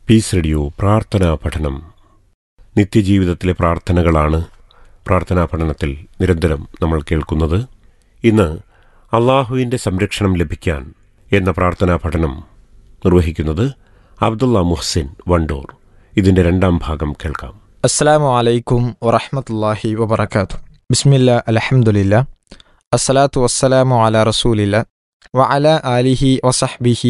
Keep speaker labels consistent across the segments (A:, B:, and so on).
A: Piece radio പ്രാർത്ഥനാ പഠനം നിത്യജീവിതത്തിലെ പ്രാർത്ഥനകളാണ് പ്രാർത്ഥനാ പഠനത്തിൽ നിരന്തരം നമ്മൾ കേൾക്കുന്നത് ഇന്ന് അള്ളാഹുവിൻ്റെ സംരക്ഷണം ലഭിക്കാൻ എന്ന പ്രാർത്ഥനാ പഠനം നിർവഹിക്കുന്നത് അബ്ദുള്ള മുഹ്സിൻ വണ്ടൂർ ഇതിൻ്റെ രണ്ടാം ഭാഗം കേൾക്കാം
B: അസ്സലാമു അലൈക്കും വറഹമത്തല്ലാഹി വബർക്കാത്തു ബിസ്മില്ല അലഹമുല്ല അസ്സലാത്തു വസ്സലാമു അല റസൂലില്ല വ അല ആലിഹി വസഹ്ബിഹി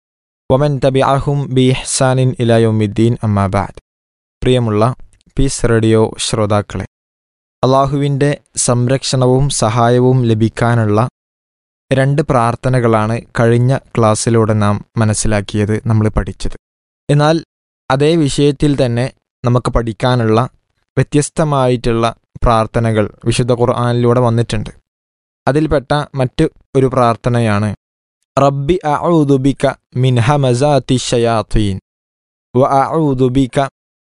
B: വമൻ തബിഅഹും ബി ഇഹ്സാനിൻ ഇലായൊമിദ്ദീൻ അമ്മാബാദ് പ്രിയമുള്ള പീസ് റേഡിയോ ശ്രോതാക്കളെ അള്ളാഹുവിൻ്റെ സംരക്ഷണവും സഹായവും ലഭിക്കാനുള്ള രണ്ട് പ്രാർത്ഥനകളാണ് കഴിഞ്ഞ ക്ലാസ്സിലൂടെ നാം മനസ്സിലാക്കിയത് നമ്മൾ പഠിച്ചത് എന്നാൽ അതേ വിഷയത്തിൽ തന്നെ നമുക്ക് പഠിക്കാനുള്ള വ്യത്യസ്തമായിട്ടുള്ള പ്രാർത്ഥനകൾ വിശുദ്ധ ഖുർആാനിലൂടെ വന്നിട്ടുണ്ട് അതിൽപ്പെട്ട മറ്റ് ഒരു പ്രാർത്ഥനയാണ് റബ്ബി അഊദുബിക മിൻ ഹമസാത്തി ഷയാത്തീൻ വ അഊദുബിക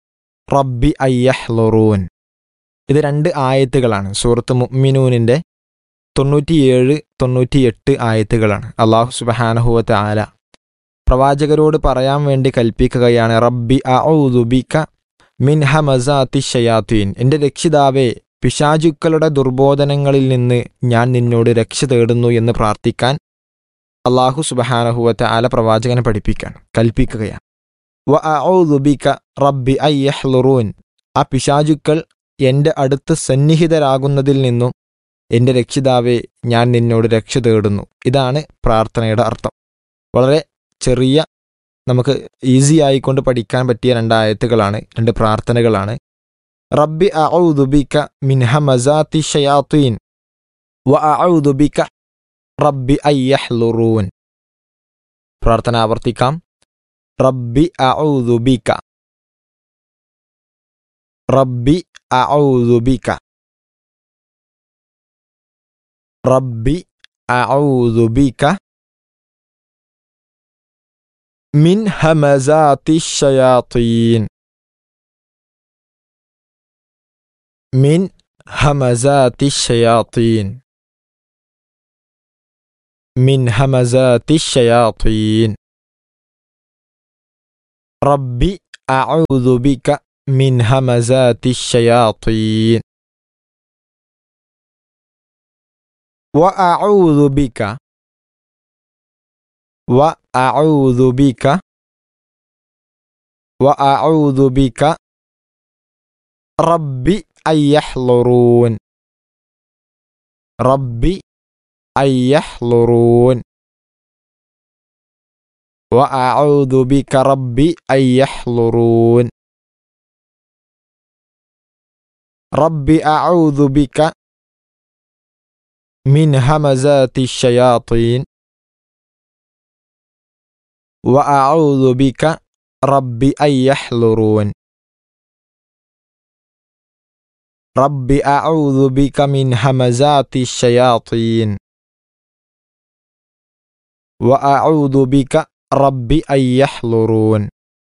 B: റബ്ബി അയ്യഹ്ലുറൂൻ ഇത് രണ്ട് ആയത്തുകളാണ് സൂറത്ത് മുഅ്മിനൂനിൻ്റെ തൊണ്ണൂറ്റിയേഴ് തൊണ്ണൂറ്റിയെട്ട് ആയത്തുകളാണ് അള്ളാഹു സുബഹാനഹുവത്ത് ആല പ്രവാചകരോട് പറയാൻ വേണ്ടി കൽപ്പിക്കുകയാണ് റബ്ബി അഊദുബിക മിൻ ഹമസാത്തി ഷയാത്തീൻ എൻ്റെ രക്ഷിതാവേ പിശാചുക്കളുടെ ദുർബോധനങ്ങളിൽ നിന്ന് ഞാൻ നിന്നോട് രക്ഷ തേടുന്നു എന്ന് പ്രാർത്ഥിക്കാൻ അള്ളാഹു സുബഹാനഹുവത്തെ ആല പ്രവാചകനെ പഠിപ്പിക്കാൻ കൽപ്പിക്കുകയാണ് വ അഊദുബിക റബ്ബി അയ്യഹ്ലുറൂൻ ആ പിശാചുക്കൾ എൻ്റെ അടുത്ത് സന്നിഹിതരാകുന്നതിൽ നിന്നും എൻ്റെ രക്ഷിതാവേ ഞാൻ നിന്നോട് രക്ഷ തേടുന്നു ഇതാണ് പ്രാർത്ഥനയുടെ അർത്ഥം വളരെ ചെറിയ നമുക്ക് ഈസി ആയിക്കൊണ്ട് പഠിക്കാൻ പറ്റിയ രണ്ടായത്തുകളാണ് രണ്ട് പ്രാർത്ഥനകളാണ് റബ്ബി അഊദുബിക മിൻ ഹമസാത്തി ഷയാത്തീൻ വ അഊദുബിക റബ്ബി അയ്യഹ്ലുറൂൻ പ്രാർത്ഥന ആവർത്തിക്കാം റബ്ബി അഊദുബിക റബ്ബി അഊദുബിക റബ്ബി അഊദുബിക من همزات الشياطين من همزات الشياطين من همزات الشياطين ربي أعوذ بك من همزات الشياطين وأعوذ بك وأعوذ بك وأعوذ بك ربي أن يحضرون ربي أن يحضرون وأعوذ بك ربي أن يحضرون ربي أعوذ بك من همزات الشياطين وأعوذ بك رب أن يحضرون رب أعوذ بك من همزات الشياطين وأعوذ بك رب أن يحضرون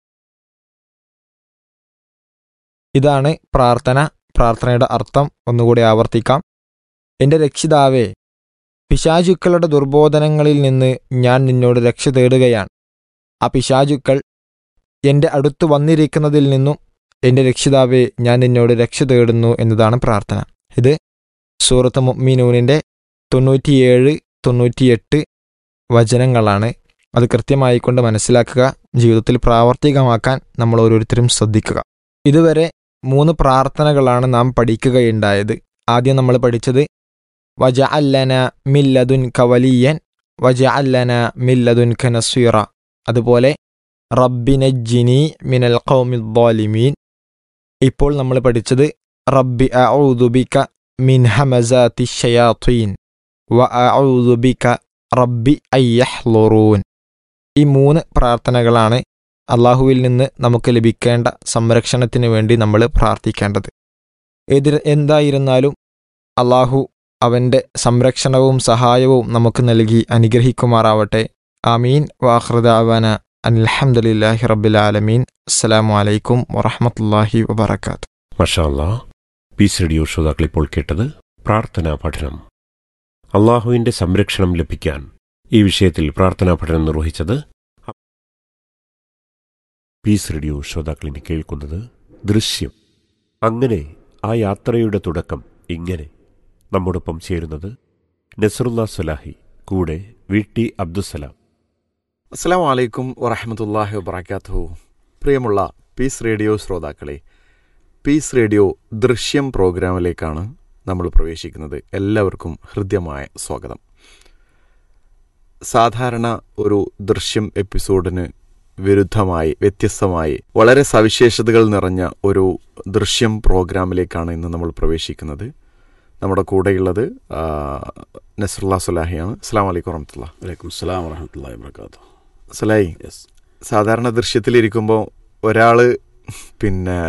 B: ഇതാണ് പ്രാർത്ഥന പ്രാർത്ഥനയുടെ അർത്ഥം ഒന്നുകൂടി ആവർത്തിക്കാം എൻ്റെ രക്ഷിതാവേ പിശാചുക്കളുടെ ദുർബോധനങ്ങളിൽ നിന്ന് ഞാൻ നിന്നോട് രക്ഷ തേടുകയാണ് ആ പിശാചുക്കൾ എൻ്റെ അടുത്ത് വന്നിരിക്കുന്നതിൽ നിന്നും എൻ്റെ രക്ഷിതാവെ ഞാൻ നിന്നോട് രക്ഷ തേടുന്നു എന്നതാണ് പ്രാർത്ഥന ഇത് സൂറത്ത് മുഅ്മിനൂനിൻ്റെ തൊണ്ണൂറ്റിയേഴ് തൊണ്ണൂറ്റിയെട്ട് വചനങ്ങളാണ് അത് കൃത്യമായി കൊണ്ട് മനസ്സിലാക്കുക ജീവിതത്തിൽ പ്രാവർത്തികമാക്കാൻ നമ്മൾ ഓരോരുത്തരും ശ്രദ്ധിക്കുക ഇതുവരെ മൂന്ന് പ്രാർത്ഥനകളാണ് നാം പഠിക്കുകയുണ്ടായത് ആദ്യം നമ്മൾ പഠിച്ചത് വജ അല്ലന മില്ലതുൻ കവലിയൻ വജ അല്ലന മില്ലതുൻ ഖനസ്വീറ അതുപോലെ റബ്ബിനജ്ജിനി മിനൽ ഖൗമിൽ ദ്വാലിമീൻ ഇപ്പോൾ നമ്മൾ പഠിച്ചത് റബ്ബി അഊദുബിക മിൻ ഹമസാത്തി ഷയാത്തീൻ വ അഊദുബിക റബ്ബി അയ്യഹ്ലുറൂൻ ഈ മൂന്ന് പ്രാർത്ഥനകളാണ് അള്ളാഹുവിൽ നിന്ന് നമുക്ക് ലഭിക്കേണ്ട സംരക്ഷണത്തിന് വേണ്ടി നമ്മൾ പ്രാർത്ഥിക്കേണ്ടത് എതിർ എന്തായിരുന്നാലും അള്ളാഹു അവൻ്റെ സംരക്ഷണവും സഹായവും നമുക്ക് നൽകി അനുഗ്രഹിക്കുമാറാവട്ടെ ആമീൻ വാഹൃദാവാന അൽഹംദുലില്ലാഹി റബ്ബിൽ ആലമീൻ അസ്സലാമു അലൈക്കും വറഹ്മത്തുള്ളാഹി വബറകാത്ത്
A: മഷാല്ല പീസ് റേഡിയോ ശ്രോതാക്കൾ ഇപ്പോൾ കേട്ടത് പ്രാർത്ഥനാ പഠനം അള്ളാഹുവിൻ്റെ സംരക്ഷണം ലഭിക്കാൻ ഈ വിഷയത്തിൽ പ്രാർത്ഥനാ പഠനം നിർവഹിച്ചത് പീസ് റേഡിയോ ശ്രോതാക്കളിനി കേൾക്കുന്നത് ദൃശ്യം അങ്ങനെ ആ യാത്രയുടെ തുടക്കം ഇങ്ങനെ നമ്മോടൊപ്പം ചേരുന്നത് നസറുല്ല സലാഹി കൂടെ വി ടി അബ്ദുസലാം
C: അസ്സാം വലൈക്കും വറഹമത്തല്ലാഹി വബർക്കാത്തു പ്രിയമുള്ള പീസ് റേഡിയോ ശ്രോതാക്കളെ പീസ് റേഡിയോ ദൃശ്യം പ്രോഗ്രാമിലേക്കാണ് നമ്മൾ പ്രവേശിക്കുന്നത് എല്ലാവർക്കും ഹൃദ്യമായ സ്വാഗതം സാധാരണ ഒരു ദൃശ്യം എപ്പിസോഡിന് വിരുദ്ധമായി വ്യത്യസ്തമായി വളരെ സവിശേഷതകൾ നിറഞ്ഞ ഒരു ദൃശ്യം പ്രോഗ്രാമിലേക്കാണ് ഇന്ന് നമ്മൾ പ്രവേശിക്കുന്നത് നമ്മുടെ കൂടെയുള്ളത് ആ, നസ്രുല്ല സുലാഹിയാണ് അസ്സാം വലൈക്കും വറഹമത്തുള്ള
D: വലൈക്കും സ്ലാം വറഹമത്തല്ലാ വാബർക്കാത്തു
C: സുലായി
D: യെസ്
C: സാധാരണ ദൃശ്യത്തിലിരിക്കുമ്പോൾ ഒരാൾ പിന്നെ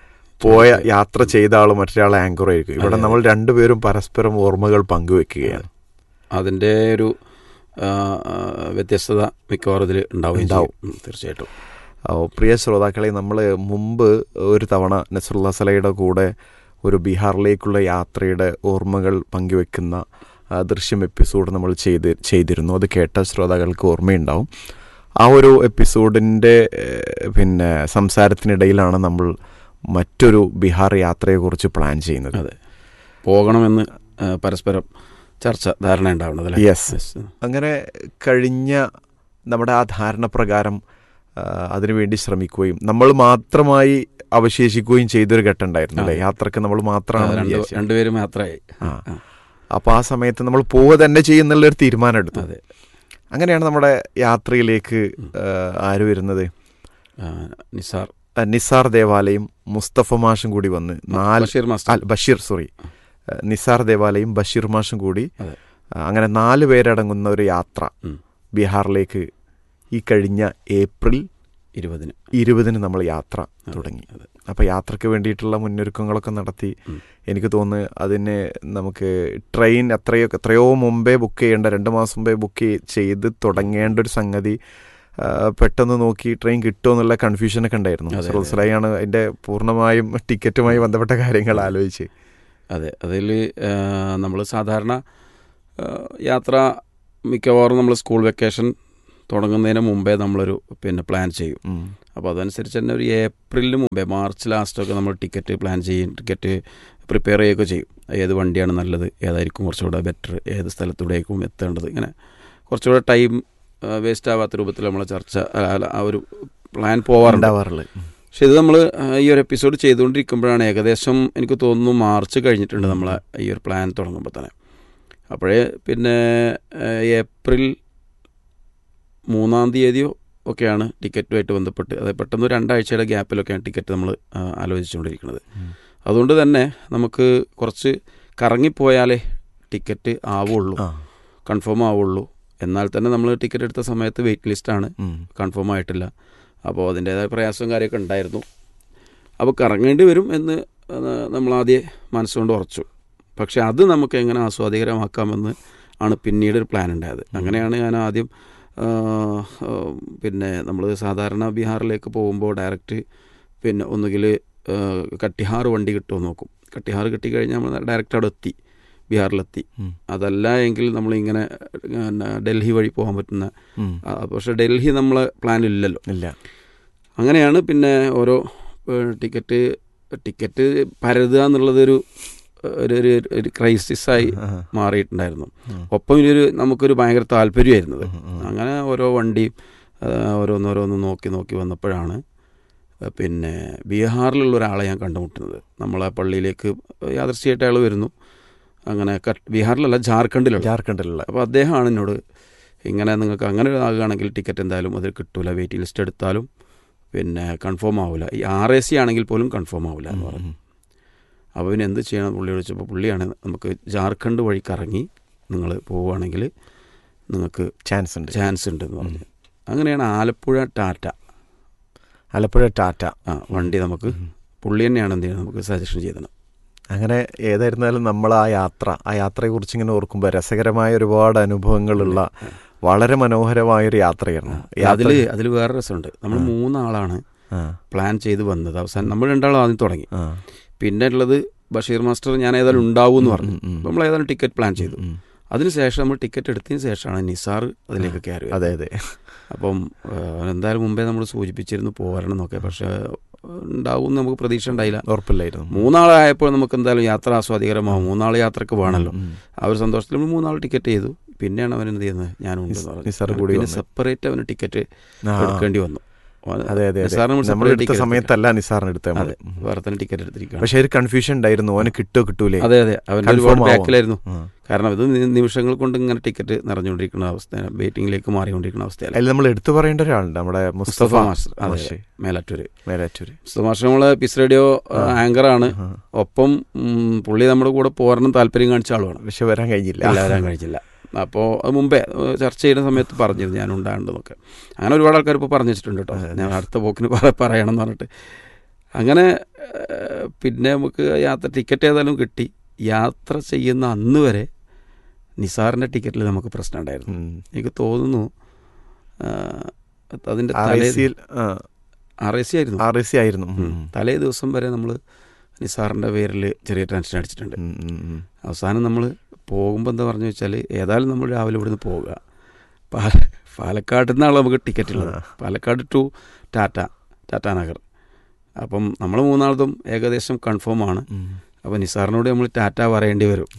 C: പോയ യാത്ര ചെയ്ത ആൾ മറ്റൊരാൾ ആങ്കർ ആയിരിക്കും ഇവിടെ
D: അതെ,
C: നമ്മൾ രണ്ടുപേരും പരസ്പരം ഓർമ്മകൾ പങ്കുവെക്കുകയാണ്
D: അതിൻ്റെ ഒരു ആ, ആ, വ്യത്യസ്തത മിക്കവാറും ഇതിൽ ഉണ്ടാവുകയും
C: ഉണ്ടാവും.
D: ചെയ്യും. ഉം, തീർച്ചയായിട്ടും
C: ഓ, പ്രിയ ശ്രോതാക്കളെ നമ്മൾ മുമ്പ് ഒരു തവണ നസറുല്ല സലയുടെ കൂടെ ഒരു ബീഹാറിലേക്കുള്ള യാത്രയുടെ ഓർമ്മകൾ പങ്കുവെക്കുന്ന ആ, ദൃശ്യം എപ്പിസോഡ് നമ്മൾ ചെയ്ത് ചെയ്തിരുന്നു അത് കേട്ട ശ്രോതാക്കൾക്ക് ഓർമ്മയുണ്ടാവും ആ ഒരു എപ്പിസോഡിൻ്റെ ഏഹ്, പിന്നെ സംസാരത്തിനിടയിലാണ് നമ്മൾ മറ്റൊരു ബീഹാർ യാത്രയെക്കുറിച്ച് പ്ലാൻ ചെയ്യുന്നത്
D: അതെ പോകണമെന്ന് ആ, പരസ്പരം ചർച്ച ധാരണ ഉണ്ടാവുന്നത് അല്ലേ
C: Yes.
D: Yes.
C: അങ്ങനെ കഴിഞ്ഞ നമ്മുടെ ആ ധാരണ പ്രകാരം ആ, അതിനുവേണ്ടി ശ്രമിക്കുകയും നമ്മൾ മാത്രമായി അവശേഷിക്കുകയും ചെയ്തൊരു ഘട്ടം ഉണ്ടായിരുന്നു അല്ലേ
D: അതെ.
C: യാത്രക്ക് നമ്മൾ
D: ആ,
C: മാത്രമാണ്
D: രണ്ട്
C: വിചാരിച്ചത്.
D: രണ്ടുപേരും യാത്രയായി
C: ആ. അപ്പൊ ആ സമയത്ത് നമ്മൾ പോവുക തന്നെ ചെയ്യുന്നുള്ള ഒരു തീരുമാനം എടുത്തു
D: അതെ
C: അങ്ങനെയാണ് നമ്മുടെ യാത്രയിലേക്ക് ആ, ആര് വരുന്നത്
D: ആ, നിസാർ
C: ആ, നിസാർ ദേവാലയം മുസ്തഫ മാഷും കൂടി വന്ന് നാല്
D: ബഷീർ മാസ്റ്റർ
C: അൽ- ബഷീർ സോറി നിസാർ ദേവാലയം ബഷീർ മാഷും കൂടി
D: അതെ.
C: ആ, അങ്ങനെ നാല് പേരടങ്ങുന്ന ഒരു യാത്ര
D: ഉം.
C: ബീഹാറിലേക്ക് ഈ കഴിഞ്ഞ ഏപ്രിൽ
D: ഇരുപതിന്
C: ഇരുപതിന് നമ്മൾ യാത്ര
D: അതെ,
C: തുടങ്ങി
D: അതെ.
C: അപ്പോൾ യാത്രയ്ക്ക് വേണ്ടിയിട്ടുള്ള മുന്നൊരുക്കങ്ങളൊക്കെ നടത്തി
D: ഉം.
C: എനിക്ക് തോന്നുന്നു അതിന് നമുക്ക് ട്രെയിൻ എത്രയോ എത്രയോ മുമ്പേ ബുക്ക് ചെയ്യേണ്ട രണ്ട് മാസം മുമ്പേ ബുക്ക് ചെയ്ത് തുടങ്ങേണ്ട ഒരു സംഗതി ആ, പെട്ടെന്ന് നോക്കി ട്രെയിൻ കിട്ടുമോ എന്നുള്ള കൺഫ്യൂഷനൊക്കെ ഉണ്ടായിരുന്നു
D: അതെ, അതെ.
C: സുറസ്ലായാണ് അതിൻ്റെ പൂർണ്ണമായും ടിക്കറ്റുമായി ബന്ധപ്പെട്ട കാര്യങ്ങൾ ആലോചിച്ച്
D: അതെ അതിൽ നമ്മൾ സാധാരണ ആ, യാത്ര മിക്കവാറും നമ്മൾ സ്കൂൾ വെക്കേഷൻ തുടങ്ങുന്നതിന് മുമ്പേ നമ്മളൊരു പിന്നെ പ്ലാൻ ചെയ്യും
C: ഉം.
D: അപ്പോൾ അതനുസരിച്ച് തന്നെ ഒരു ഏപ്രിലിന് മുമ്പേ മാർച്ച് ലാസ്റ്റൊക്കെ നമ്മൾ ടിക്കറ്റ് പ്ലാൻ ചെയ്യും ടിക്കറ്റ് പ്രിപ്പയർ ചെയ്യുകയൊക്കെ ചെയ്യും ഏത് വണ്ടിയാണ് നല്ലത് ഏതായിരിക്കും കുറച്ചുകൂടെ ബെറ്റർ ഏത് സ്ഥലത്തൂടെയായിരിക്കും എത്തേണ്ടത് ഇങ്ങനെ കുറച്ചുകൂടെ ടൈം വേസ്റ്റ് ആവാത്ത രൂപത്തിൽ നമ്മൾ ചർച്ച അല്ല, അല്ല, ആ ഒരു പ്ലാൻ പോവാറുണ്ട്
C: ഉണ്ടാവാറുള്ളത്
D: പക്ഷെ ഇത് നമ്മൾ ഈ ഒരു എപ്പിസോഡ് ചെയ്തുകൊണ്ടിരിക്കുമ്പോഴാണ് ഏകദേശം എനിക്ക് തോന്നുന്നു മാർച്ച് കഴിഞ്ഞിട്ടുണ്ട് നമ്മൾ ഈ ഒരു പ്ലാൻ തുടങ്ങുമ്പോൾ തന്നെ അപ്പോഴേ പിന്നെ ആ, ഏപ്രിൽ മൂന്നാം തീയതിയോ ഒക്കെയാണ് ടിക്കറ്റുമായിട്ട് ബന്ധപ്പെട്ട് അത് പെട്ടെന്ന് രണ്ടാഴ്ചയുടെ ഗ്യാപ്പിലൊക്കെയാണ് ടിക്കറ്റ് നമ്മൾ ആലോചിച്ചുകൊണ്ടിരിക്കുന്നത്
C: ഉം.
D: അതുകൊണ്ട് തന്നെ നമുക്ക് കുറച്ച് കറങ്ങിപ്പോയാലേ ടിക്കറ്റ് ആവുള്ളൂ
C: ആ
D: കൺഫേം ആവുള്ളൂ എന്നാൽ തന്നെ നമ്മൾ ടിക്കറ്റ് എടുത്ത സമയത്ത് വെയിറ്റ് ലിസ്റ്റാണ്
C: ഉം.
D: കൺഫേം ആയിട്ടില്ല അപ്പോൾ അതിൻ്റേതായ പ്രയാസവും കാര്യമൊക്കെ ഉണ്ടായിരുന്നു അപ്പോൾ കറങ്ങേണ്ടി വരും എന്ന് നമ്മൾ ആദ്യം മനസ്സുകൊണ്ട് ഉറച്ചു പക്ഷെ അത് നമുക്ക് എങ്ങനെ ആസ്വാദികരമാക്കാമെന്ന് ആണ് പിന്നീട് ഒരു പ്ലാൻ ഉണ്ടായത് അങ്ങനെയാണ് ഞാൻ ആദ്യം ആ, ആ, പിന്നെ നമ്മൾ സാധാരണ ബീഹാറിലേക്ക് പോകുമ്പോൾ ഡയറക്റ്റ് പിന്നെ ഒന്നുകിൽ കട്ടിഹാർ വണ്ടി കിട്ടുമോ നോക്കും കട്ടിഹാർ കിട്ടിക്കഴിഞ്ഞാൽ നമ്മൾ ഡയറക്റ്റ് അവിടെ എത്തി ബീഹാറിലെത്തി
C: ഉം.
D: അതല്ല എങ്കിൽ നമ്മളിങ്ങനെ പിന്നെ ഡൽഹി വഴി പോകാൻ പറ്റുന്ന
C: ഉം.
D: ആ, പക്ഷേ ഡൽഹി നമ്മളെ പ്ലാനില്ലല്ലോ
C: ഇല്ല
D: അങ്ങനെയാണ് പിന്നെ ഓരോ ഏഹ്, ടിക്കറ്റ് ടിക്കറ്റ് പരതുക എന്നുള്ളതൊരു ഒരു ഒരു ഒരു ക്രൈസിസായി
C: ആ.
D: മാറിയിട്ടുണ്ടായിരുന്നു
C: ഉം.
D: ഒപ്പം ഇനിയൊരു നമുക്കൊരു ഭയങ്കര താല്പര്യമായിരുന്നത്
C: ഉം, ഉം.
D: അങ്ങനെ ഓരോ വണ്ടിയും ആ, ഓരോന്നോരോന്ന് നോക്കി നോക്കി വന്നപ്പോഴാണ് ആ, പിന്നെ ബീഹാറിലുള്ള ഒരാളെ ഞാൻ കണ്ടുമുട്ടുന്നത് നമ്മളെ പള്ളിയിലേക്ക് യാദർശിയായിട്ട് അയാൾ വരുന്നു അങ്ങനെ കട്ട് ബീഹാറിലല്ല ജാർഖണ്ഡിലുള്ള
C: ജാർഖണ്ഡിലുള്ള
D: അപ്പോൾ അദ്ദേഹമാണ് എന്നോട് ഇങ്ങനെ നിങ്ങൾക്ക് അങ്ങനെ ആകുകയാണെങ്കിൽ ടിക്കറ്റ് എന്തായാലും അതിൽ കിട്ടൂല വെയിറ്റിംഗ് ലിസ്റ്റ് എടുത്താലും പിന്നെ കൺഫേം ആവില്ല ഈ ആർ എ സി ആണെങ്കിൽ പോലും കൺഫേം ആവില്ല എന്ന് പറഞ്ഞു
C: ഉം.
D: അപ്പോൾ പിന്നെ എന്ത് ചെയ്യണം പുള്ളി വിളിച്ചപ്പോൾ പുള്ളിയാണ് നമുക്ക് ജാർഖണ്ഡ് വഴി കറങ്ങി നിങ്ങൾ പോവുകയാണെങ്കിൽ നിങ്ങൾക്ക്
C: ചാൻസ് ഉണ്ട്
D: ചാൻസ് ഉണ്ട് എന്ന് പറഞ്ഞു അങ്ങനെയാണ് ആലപ്പുഴ ടാറ്റ
C: ആലപ്പുഴ ടാറ്റ
D: ആ വണ്ടി നമുക്ക് പുള്ളി തന്നെയാണ് എന്ത് ചെയ്യുന്നത് നമുക്ക് സജഷൻ ചെയ്തത്
C: അങ്ങനെ ഏതായിരുന്നാലും നമ്മൾ ആ യാത്ര ആ യാത്രയെക്കുറിച്ച് ഇങ്ങനെ ഓർക്കുമ്പോൾ രസകരമായ ഒരുപാട് അനുഭവങ്ങളുള്ള വളരെ മനോഹരമായൊരു യാത്രയായിരുന്നു
D: അതിൽ അതിൽ വേറെ രസമുണ്ട് നമ്മൾ മൂന്നാളാണ്
C: ആ,
D: പ്ലാൻ ചെയ്ത് വന്നത് അവസാനം നമ്മൾ രണ്ടാളും ആദ്യം തുടങ്ങി
C: ആ.
D: പിന്നെ ഉള്ളത് ബഷീർ മാസ്റ്റർ ഞാൻ ഏതായാലും ഉണ്ടാവും എന്ന് പറഞ്ഞു
C: ഉം, ഉം.
D: നമ്മൾ ഏതായാലും ടിക്കറ്റ് പ്ലാൻ ചെയ്തു
C: ഉം.
D: അതിനുശേഷം നമ്മൾ ടിക്കറ്റ് എടുത്തതിന് ശേഷമാണ് നിസാർ അതിലേക്ക് കയറി വരുന്നത്.
C: അതെ അതെ
D: അപ്പം ഏഹ്, എന്തായാലും മുമ്പേ നമ്മൾ സൂചിപ്പിച്ചിരുന്നു പോരണം എന്നൊക്കെ പക്ഷേ ഉണ്ടാവും എന്ന് നമുക്ക് പ്രതീക്ഷ ഉണ്ടായില്ല
C: ഉറപ്പില്ലായിരുന്നു
D: മൂന്നാളായപ്പോൾ നമുക്ക് എന്തായാലും യാത്ര ആസ്വാദികരമാവും മൂന്നാൾ യാത്രക്ക് വേണമല്ലോ
C: ഉം.
D: ആ ഒരു സന്തോഷത്തിൽ നമ്മൾ മൂന്നാൾ ടിക്കറ്റ് ചെയ്തു പിന്നെയാണ് അവൻ എന്ത് ചെയ്യുന്നത് ഞാനുണ്ട്
C: നിസ്- നിസാർ കൂടി
D: പിന്നെ
C: വന്നു.
D: സെപ്പറേറ്റ് അവന് ടിക്കറ്റ്
C: ആ.
D: എടുക്കേണ്ടി വന്നു
C: അതെ അതെ അതെ
D: നിസാറിന് നമ്മൾ
C: നമ്മൾ
D: separate
C: എടുത്ത
D: ticket
C: സമയത്തല്ല നിസാറിന് എടുത്ത
D: അതെ വേറെ തന്നെ ടിക്കറ്റ് എടുത്തിരിക്കുകയാണ്
C: പക്ഷെ ഒരു കൺഫ്യൂഷൻ ഉണ്ടായിരുന്നു ഓന് കിട്ടോ കിട്ടൂലേ
D: അതെ അതെ അവൻ്റെ
C: Confirm
D: ഒരുപാട്
C: ആവോ?
D: ബാക്കിലായിരുന്നു
C: ഉം.
D: കാരണം ഇത് നി- നിമിഷങ്ങൾ കൊണ്ട് ഇങ്ങനെ ടിക്കറ്റ് നിറഞ്ഞുകൊണ്ടിരിക്കുന്ന അവസ്ഥ വെയിറ്റിംഗിലേക്ക് മാറിക്കൊണ്ടിരിക്കുന്ന അവസ്ഥയല്ല
C: അതിൽ നമ്മൾ എടുത്തു പറയേണ്ട ഒരാളുണ്ട് നമ്മുടെ മുസ്തഫ
D: മുസ്തഫ മാസ്റ്റർ അതെ
C: മാഷ്.
D: മേലാറ്റൂര്
C: മേലാറ്റൂര്
D: മുസ്തഫ മാസ്റ്റർ നമ്മളെ പിസ് റേഡിയോ ആങ്കറാണ്
C: ആ.
D: ഒപ്പം ഉം, പുള്ളി നമ്മുടെ കൂടെ പോരണം താല്പര്യം കാണിച്ച ആളുമാണ്
C: പക്ഷെ വരാൻ കഴിഞ്ഞില്ല
D: ഇല്ല വരാൻ കഴിച്ചില്ല അപ്പോൾ അത് മുമ്പേ ഏഹ്, ചർച്ച ചെയ്യുന്ന സമയത്ത് പറഞ്ഞിരുന്നു ഞാൻ ഉണ്ടാകേണ്ടതൊക്കെ അങ്ങനെ ഒരുപാട് ആൾക്കാർ ഇപ്പോൾ പറഞ്ഞു വെച്ചിട്ടുണ്ട് കേട്ടോ ഞാൻ അടുത്ത പോക്കിന് പറ- പറയണം എന്ന് പറഞ്ഞിട്ട് അങ്ങനെ ഏഹ്, പിന്നെ നമുക്ക് യാത്ര ടിക്കറ്റ് ഏതായാലും കിട്ടി യാത്ര ചെയ്യുന്ന അന്ന് വരെ നിസാറിൻ്റെ ടിക്കറ്റിൽ നമുക്ക് പ്രശ്നം ഉണ്ടായിരുന്നു
C: ഉം.
D: എനിക്ക് തോന്നുന്നു ഏഹ്, അതിൻ്റെ
C: ആർ
D: തലേ
C: ഐ സിയിൽ
D: ആർ എ സി ആയിരുന്നു
C: ആർ ഐ സി ആയിരുന്നു ഉം.
D: ഉം. തലേ ദിവസം വരെ നമ്മൾ നിസാറിൻ്റെ പേരിൽ ചെറിയ ടെൻഷൻ അടിച്ചിട്ടുണ്ട്
C: ഉം, ഉം, ഉം.
D: അവസാനം നമ്മൾ പോകുമ്പോൾ എന്താ പറഞ്ഞു വെച്ചാൽ ഏതായാലും നമ്മൾ രാവിലെ ഇവിടുന്ന് പോവുക പാ പാലക്കാട് നിന്നാണ് നമുക്ക് ടിക്കറ്റ് ഉള്ളത് പാലക്കാട് ടു ടാറ്റ ടാറ്റ നഗർ അപ്പം നമ്മൾ മൂന്നാളതും ഏകദേശം കൺഫേം ആണ്
C: ഉം.
D: അപ്പം നിസാറിനോട് നമ്മൾ ടാറ്റ പറയേണ്ടി വരും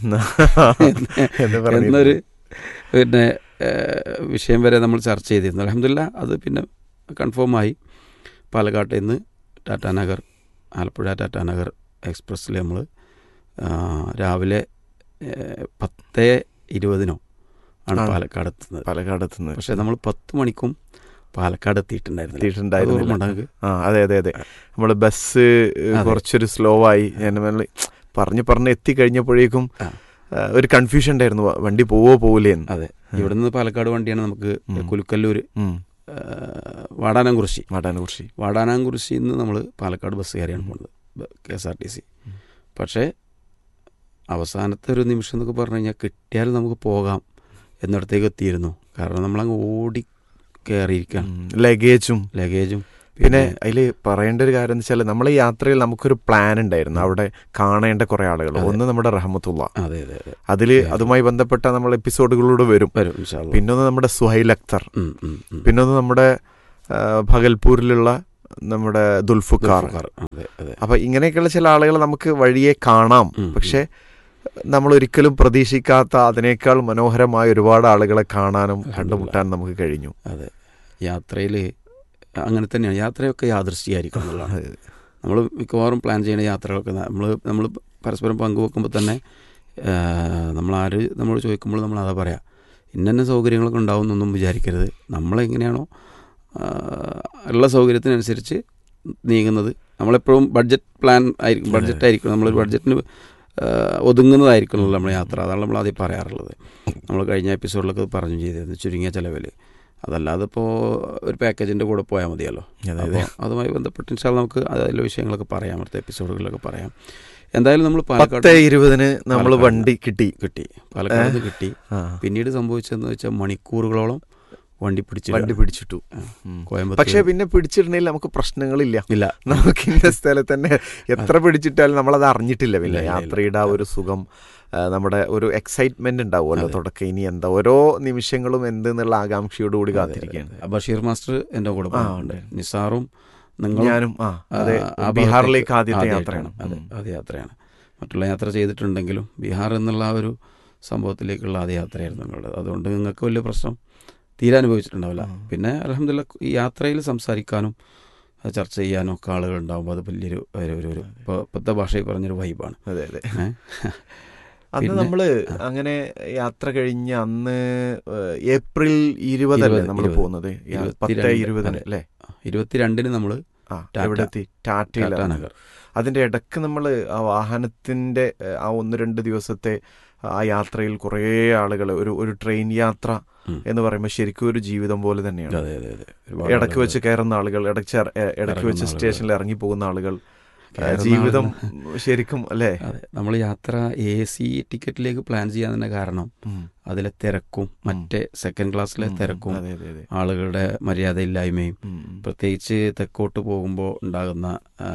C: എന്ന് പറഞ്ഞിരുന്നു.
D: എന്നൊരു പിന്നെ ഏഹ്, വിഷയം വരെ നമ്മൾ ചർച്ച ചെയ്തിരുന്നു അലഹമില്ല അത് പിന്നെ കൺഫേം ആയി പാലക്കാട്ട് നിന്ന് ടാറ്റ നഗർ ആലപ്പുഴ ടാറ്റ നഗർ എക്സ്പ്രസ്സിൽ നമ്മൾ രാവിലെ ഏഹ്, പത്ത് ഇരുപതിനോ ആണ്
C: ആണ്.
D: പാലക്കാട് എത്തുന്നത്
C: പാലക്കാട് എത്തുന്നത്
D: പക്ഷെ നമ്മൾ പത്ത് മണിക്കും പാലക്കാട് എത്തിയിട്ടുണ്ടായിരുന്നില്ല അത്
C: എത്തിയിട്ടുണ്ടായിരുന്നില്ല.
D: ഓർമ്മയുണ്ടോ നിങ്ങൾക്ക്?
C: ആ അതെ അതെ അതെ നമ്മള് ബസ് ഏഹ്,
D: അതെ.
C: കുറച്ചൊരു സ്ലോ ആയി ഞാൻ മെല്ലെ പറഞ്ഞു പറഞ്ഞ് എത്തിക്കഴിഞ്ഞപ്പോഴേക്കും
D: ആ.
C: ആ, ഒരു കൺഫ്യൂഷൻ ഉണ്ടായിരുന്നു വ- വണ്ടി പോവോ പോവില്ലേ എന്ന്.
D: അതെ ഇവിടുന്ന് പാലക്കാട് വണ്ടിയാണ് നമുക്ക്
C: ഉം.
D: കുലുക്കല്ലൂർ
C: ഉം.
D: വാടാനാംകുറിശി
C: വാടാനകുറിശി
D: വാടാനാംകുറിശിയിൽ നിന്ന് നമ്മൾ പാലക്കാട് ബസ് കയറിയാണ് പോകുന്നത് K S R T C പക്ഷേ അവസാനത്തെ ഒരു നിമിഷം എന്നൊക്കെ പറഞ്ഞു കഴിഞ്ഞാൽ കിട്ടിയാൽ നമുക്ക് പോകാം എന്നിടത്തേക്ക് എത്തിയിരുന്നു കാരണം നമ്മളങ്ങ് ഓടി കയറിയിരിക്കുകയാണ്
C: ലഗേജും
D: ലഗേജും
C: പിന്നെ അതിൽ പറയേണ്ട ഒരു കാര്യം എന്ന് വെച്ചാൽ നമ്മളെ യാത്രയിൽ നമുക്കൊരു പ്ലാൻ ഉണ്ടായിരുന്നു അവിടെ കാണേണ്ട കുറെ ആളുകൾ
D: അതെ.
C: ഒന്ന് നമ്മുടെ റഹമത്തുള്ള
D: അതെ അതെ അതെ
C: അതിൽ അതുമായി ബന്ധപ്പെട്ട നമ്മൾ എപ്പിസോഡുകളിലൂടെ വരും
D: വരും ഇൻഷാ അല്ലാ.
C: പിന്നൊന്ന് നമ്മുടെ സുഹൈൽ അക്തർ
D: ഉം, ഉം, ഉം.
C: പിന്നൊന്ന് നമ്മുടെ ആ, ഭഗൽപൂരിലുള്ള നമ്മുടെ ദുൽഫുക്കാർ
D: ദുൽഫുഖാർ. അതെ അതെ
C: അപ്പൊ ഇങ്ങനെയൊക്കെയുള്ള ചില ആളുകൾ നമുക്ക് വഴിയെ കാണാം
D: ഉം,
C: പക്ഷെ നമ്മൾ ഒരിക്കലും പ്രതീക്ഷിക്കാത്ത അതിനേക്കാൾ മനോഹരമായ ഒരുപാട് ആളുകളെ കാണാനും കണ്ടുമുട്ടാനും നമുക്ക് കഴിഞ്ഞു
D: അതെ യാത്രയിൽ അങ്ങനെ തന്നെയാണ് യാത്രയൊക്കെ യാദൃശ്ചിയായിരിക്കും എന്നുള്ളതാണ് നമ്മൾ മിക്കവാറും പ്ലാൻ ചെയ്യുന്ന യാത്രകളൊക്കെ നമ്മൾ നമ്മൾ പരസ്പരം പങ്കുവെക്കുമ്പോൾ തന്നെ നമ്മൾ ആര് നമ്മളോട് ചോദിക്കുമ്പോൾ നമ്മൾ അതാ പറയാം ഇന്ന സൗകര്യങ്ങളൊക്കെ ഉണ്ടാവും എന്നൊന്നും വിചാരിക്കരുത് നമ്മളെങ്ങനെയാണോ ആ, ഉള്ള സൗകര്യത്തിനനുസരിച്ച് നീങ്ങുന്നത് നമ്മളെപ്പോഴും ബഡ്ജറ്റ് പ്ലാൻ ആയിരിക്കും ബഡ്ജറ്റ് ആയിരിക്കും നമ്മളൊരു ബഡ്ജറ്റിന് ആ, ഒതുങ്ങുന്നതായിരിക്കുമല്ലോ നമ്മുടെ യാത്ര അതാണ് നമ്മൾ ആദ്യം പറയാറുള്ളത് നമ്മൾ കഴിഞ്ഞ എപ്പിസോഡിലൊക്കെ പറഞ്ഞു ചെയ്തിരുന്നു ചുരുങ്ങിയ ചിലവിൽ അതല്ലാതെ ഇപ്പോൾ ഒരു പാക്കേജിൻ്റെ കൂടെ പോയാൽ മതിയല്ലോ
C: അതെ,
D: അപ്പോൾ അതുമായി ബന്ധപ്പെട്ട് ഇൻഷാല് നമുക്ക് അതിലെ വിഷയങ്ങളൊക്കെ പറയാം അടുത്ത എപ്പിസോഡുകളിലൊക്കെ പറയാം എന്തായാലും നമ്മൾ പാലക്കാട്
C: പത്ത് ഇരുപതിന് നമ്മൾ
D: പാലക്കാട്
C: വണ്ടി കിട്ടി
D: കിട്ടി പാലക്കാട് നിന്ന് കിട്ടി
C: ആ,
D: പിന്നീട് സംഭവിച്ചതെന്ന് വെച്ചാൽ മണിക്കൂറുകളോളം വണ്ടി പിടിച്ചു
C: വണ്ടി പിടിച്ചിട്ടു ഉം.
D: കോയമ്പത്തൂർ
C: പക്ഷെ പിന്നെ പിടിച്ചിടണേൽ നമുക്ക് പ്രശ്നങ്ങളില്ല
D: ഇല്ല
C: നമുക്ക് ഇന്ന സ്ഥലത്ത് തന്നെ എത്ര പിടിച്ചിട്ടാലും നമ്മളത് അറിഞ്ഞിട്ടില്ല പിന്നെ
D: ഇല്ല, ഇല്ല, ഇല്ല.
C: യാത്രയുടെ ആ ഒരു സുഖം ആ, നമ്മുടെ ഒരു എക്സൈറ്റ്മെന്റ് ഉണ്ടാവുമല്ലോ
D: അതെ.
C: തുടക്കം ഇനി എന്താ ഓരോ നിമിഷങ്ങളും എന്തെന്നുള്ള ആകാംക്ഷയോടുകൂടി കാത്തിരിക്കുകയാണ്
D: ആ, ബഷീർ മാസ്റ്റർ എൻ്റെ കൂടെ
C: ആ,
D: പോകുന്നുണ്ട്
C: ഉണ്ട്.
D: നിസാറും നിങ്ങളും
C: ഞാനും ആ അതെ
D: ആ, ആ
C: ബീഹാറിലേക്ക്
D: ഭാഗത്തേക്ക്
C: ആദ്യത്തെ
D: ആദ്യമായിട്ടാണ്.
C: യാത്രയാണ്
D: അതെ
C: ഉം.
D: ആദ്യ യാത്രയാണ് മറ്റുള്ള യാത്ര ചെയ്തിട്ടുണ്ടെങ്കിലും ബീഹാർ എന്നുള്ള ആ ഒരു സംഭവത്തിലേക്കുള്ള ആദ്യ യാത്രയായിരുന്നു നിങ്ങളുടെ അതുകൊണ്ട് നിങ്ങൾക്ക് വലിയ പ്രശ്നം തീരെ അനുഭവിച്ചിട്ടുണ്ടാവില്ല
C: ഉം.
D: പിന്നെ അലഹമില്ല ഈ യാത്രയിൽ സംസാരിക്കാനും അത് ചർച്ച ചെയ്യാനും ഒക്കെ ആളുകൾ ഉണ്ടാകുമ്പോൾ അത് വലിയൊരു ഒരു ഒരു ഒരു ഇപ്പോൾ ഇപ്പോഴത്തെ ഭാഷയിൽ പറഞ്ഞൊരു വൈബാണ്
C: അതെ അതെ
D: ഏ?
C: അന്ന്
D: പിന്നെ-
C: നമ്മള് അങ്ങനെ യാത്ര കഴിഞ്ഞ് അന്ന് ഏഹ്, ഏപ്രിൽ ഇരുപതല്ലേ
D: ഇരുപത്,
C: നമ്മൾ
D: ഇരുപത്.
C: പോകുന്നത് യാ- പത്ത്
D: ഇരുപത്തിരണ്ട്,
C: ഇരുപതിന്
D: അതെ.
C: അല്ലേ
D: ഇരുപത്തിരണ്ടിന് നമ്മൾ
C: ആ
D: ടാറ്റ.
C: എവിടെ എത്തി
D: ടാറ്റ
C: ടാറ്റയിലാണ്
D: നഗർ
C: അതിന്റെ ഇടക്ക് നമ്മൾ ആ വാഹനത്തിന്റെ ഏഹ്, ആ ഒന്ന് രണ്ട് ദിവസത്തെ ആ യാത്രയിൽ കുറേ ആളുകൾ ഒരു ഒരു ട്രെയിൻ യാത്ര
D: ഉം.
C: എന്ന് പറയുമ്പോൾ ശരിക്കും ഒരു ജീവിതം പോലെ തന്നെയാണ്
D: അതെ അതെ അതെ ഒരുപാട്
C: ഇടയ്ക്ക്
D: ആളുകൾ
C: വെച്ച് കയറുന്ന ആളുകൾ ഇടയ്ക്ക് ചെ- ഏഹ്, ഇടയ്ക്ക് വെച്ച്
D: ഇറങ്ങുന്ന
C: സ്റ്റേഷനിൽ ഇറങ്ങി പോകുന്ന ആളുകൾ ഏഹ്,
D: കയറുന്ന
C: ജീവിതം ശരിക്കും അല്ലേ
D: അതെ നമ്മൾ യാത്ര എ സി ടിക്കറ്റിലേക്ക് പ്ലാൻ ചെയ്യാൻ തന്നെ കാരണം
C: ഉം.
D: അതിലെ തിരക്കും മറ്റേ സെക്കൻഡ് ക്ലാസ്സിലെ
C: ഉം.
D: തിരക്കും
C: അതെ അതെ അതെ
D: ആളുകളുടെ മര്യാദയില്ലായ്മയും
C: ഉം, ഉം.
D: പ്രത്യേകിച്ച് തെക്കോട്ട് പോകുമ്പോൾ ഉണ്ടാകുന്ന ആ,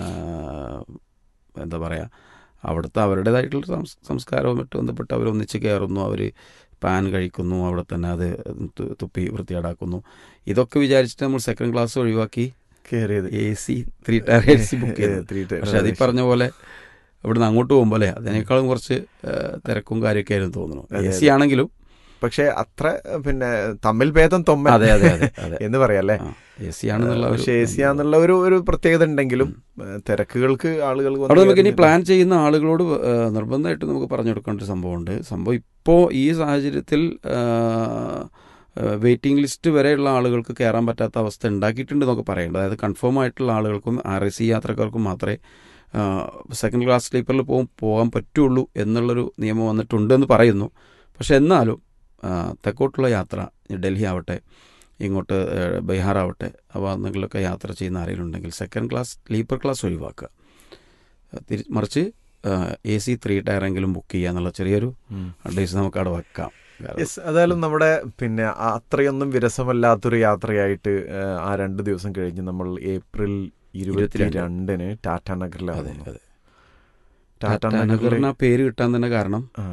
D: എന്താ പറയുക അവിടുത്തെ അവരുടേതായിട്ടുള്ള സംസ്- സംസ്കാരവും മറ്റും ബന്ധപ്പെട്ട് അവർ ഒന്നിച്ച് കയറുന്നു അവർ പാൻ കഴിക്കുന്നു അവിടെ തന്നെ അത് തു- തുപ്പി വൃത്തിയേടാക്കുന്നു ഇതൊക്കെ വിചാരിച്ചിട്ട് നമ്മൾ സെക്കൻഡ് ക്ലാസ് ഒഴിവാക്കി
C: കയറിയത്
D: A C three tier A C book ചെയ്തത്
C: ത്രീ ടയർ
D: പക്ഷെ അത് ഈ പറഞ്ഞ പോലെ ഇവിടുന്ന് അങ്ങോട്ട് പോകുമ്പോൾ അല്ലേ അതിനേക്കാളും കുറച്ച് ആ, തിരക്കും കാര്യമൊക്കെ ആയിരുന്നു തോന്നുന്നു
C: അതെ,
D: എ സി ആണെങ്കിലും
C: പക്ഷെ അത്ര പിന്നെ തമ്മിൽ ഭേദം തൊമ്മ
D: അതെ അതെ അതെ അതെ
C: എന്ന് പറയാല്ലേ
D: എ സി ആണെന്നുള്ള ഒരു
C: പക്ഷെ എ സി ആന്നുള്ള ഒരു ഒരു പ്രത്യേകത ഉണ്ടെങ്കിലും ഏഹ്, തിരക്കുകൾക്ക് ആളുകൾ വന്ന്
D: അവിടെ നമുക്ക് ഇനി
C: കയറുന്നില്ല.
D: പ്ലാൻ ചെയ്യുന്ന ആളുകളോട് ആ, നിർബന്ധമായിട്ട് നമുക്ക് പറഞ്ഞു കൊടുക്കേണ്ട ഒരു സംഭവമുണ്ട് സംഭവം ഇപ്പോൾ ഈ സാഹചര്യത്തിൽ വെയിറ്റിംഗ് ലിസ്റ്റ് വരെയുള്ള ആളുകൾക്ക് കയറാൻ പറ്റാത്ത അവസ്ഥ ഉണ്ടാക്കിയിട്ടുണ്ട് എന്നൊക്കെ പറയുന്നുണ്ട് അതായത് കൺഫേം ആയിട്ടുള്ള ആളുകൾക്കും ആർ എസ് സി യാത്രക്കാർക്കും മാത്രമേ സെക്കൻഡ് ക്ലാസ് സ്ലീപ്പറിൽ പോകും പോകാൻ പറ്റുള്ളൂ എന്നുള്ളൊരു നിയമം വന്നിട്ടുണ്ടെന്ന് പറയുന്നു പക്ഷെ എന്നാലും ആ, തെക്കോട്ടുള്ള യാത്ര ഡൽഹി ആവട്ടെ ഇങ്ങോട്ട് ആ, ബീഹാർ ആവട്ടെ ആ ഭാഗങ്ങളിലൊക്കെ യാത്ര ചെയ്യുന്ന ആരെങ്കിലും ഉണ്ടെങ്കിൽ സെക്കൻഡ് ക്ലാസ് സ്ലീപ്പർ ക്ലാസ് ഒഴിവാക്കുക തിരി മറിച്ച് എ സി ത്രീ ടയറെങ്കിലും ബുക്ക് ചെയ്യുക എന്നുള്ള ചെറിയൊരു
C: ഉം.
D: അഡ്വൈസ് നമുക്ക് അവിടെ വെക്കാം കാരണം
C: യെസ് അതായാലും നമ്മുടെ പിന്നെ അത്രയൊന്നും വിരസമല്ലാത്തൊരു യാത്രയായിട്ട് ഏഹ്, ആ രണ്ട് ദിവസം കഴിഞ്ഞ് നമ്മൾ ഏപ്രിൽ ഇരുപത്തിരണ്ടിന് ടാറ്റ
D: അതെ
C: നഗറിലാകുന്നു
D: അതെ
C: ടാറ്റ
D: ടാറ്റ
C: നഗറിൽ
D: നഗറിന് ആ പേര് കിട്ടാൻ തന്നെ കാരണം
C: ആ,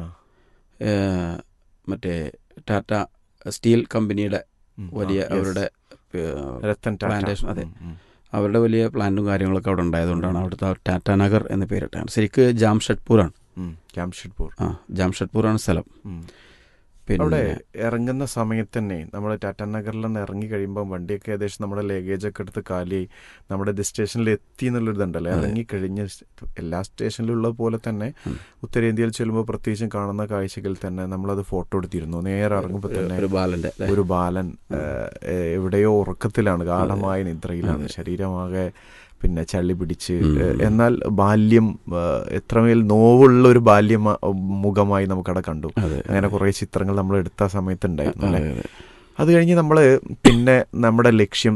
D: ഏഹ്, മറ്റേ ടാറ്റ സ്റ്റീൽ കമ്പനിയുടെ
C: ഉം,
D: വലിയ
C: ആ, yes.
D: അവരുടെ ഏഹ്,
C: രത്തൻ ടാറ്റ
D: plantation, അതെ.
C: ഉം, ഉം.
D: അവരുടെ വലിയ പ്ലാന്റും കാര്യങ്ങളൊക്കെ അവിടെ ഉണ്ടായതുകൊണ്ടാണ് അവിടുത്തെ ആ ടാറ്റ നഗർ എന്ന് പേരിട്ടാണ് ശരിക്ക് ജാംഷഡ്പൂറാണ്
C: ഉം, ജാംഷഡ്പൂർ
D: ആ ജാംഷഡ്പൂറാണ് സ്ഥലം
C: ഉം.
D: പിന്നെ
C: അവിടെ ഇറങ്ങുന്ന സമയത്ത് തന്നെ നമ്മൾ ടാറ്റ നഗറിൽ നിന്ന് ഇറങ്ങി കഴിയുമ്പോൾ വണ്ടിയൊക്കെ ഏകദേശം നമ്മുടെ ലഗേജ് ഒക്കെ എടുത്ത് കാലിയായി നമ്മുടെ സ്റ്റേഷനിൽ എത്തി എന്നുള്ളൊരു ഇതുണ്ടല്ലോ
D: അതെ.
C: ഇറങ്ങി കഴിഞ്ഞ സ് എല്ലാ സ്റ്റേഷനിലും ഉള്ള പോലെ തന്നെ
D: ഉം.
C: ഉത്തരേന്ത്യയിൽ ചെല്ലുമ്പോൾ പ്രത്യേകിച്ചും കാണുന്ന കാഴ്ചകൾ തന്നെ നമ്മളത് ഫോട്ടോ എടുത്തിരുന്നു നേരെ ഇറങ്ങുമ്പോൾ തന്നെ
D: ഒരു ബാലന്റെ അല്ലേ?
C: ഒരു ബാലൻ ഏഹ്, എവിടെയോ ഉറക്കത്തിലാണ് ഗാഠമായ നിദ്രയിലാണ്
D: അതെ.
C: ശരീരമാകെ പിന്നെ ചള്ളി പിടിച്ച്
D: ഉം.
C: ഏഹ്, എന്നാൽ ബാല്യം ഏഹ്, എത്രമേൽ നോവുള്ള ഒരു ബാല്യം മുഖമായി നമുക്കവിടെ കണ്ടു
D: അതെ
C: അങ്ങനെ കുറേ ചിത്രങ്ങൾ നമ്മൾ എടുത്ത സമയത്ത് ഉണ്ടായിരുന്നു
D: അതെ,
C: അല്ലേ
D: അതെ.
C: അത് കഴിഞ്ഞ് നമ്മൾ പിന്നെ നമ്മുടെ ലക്ഷ്യം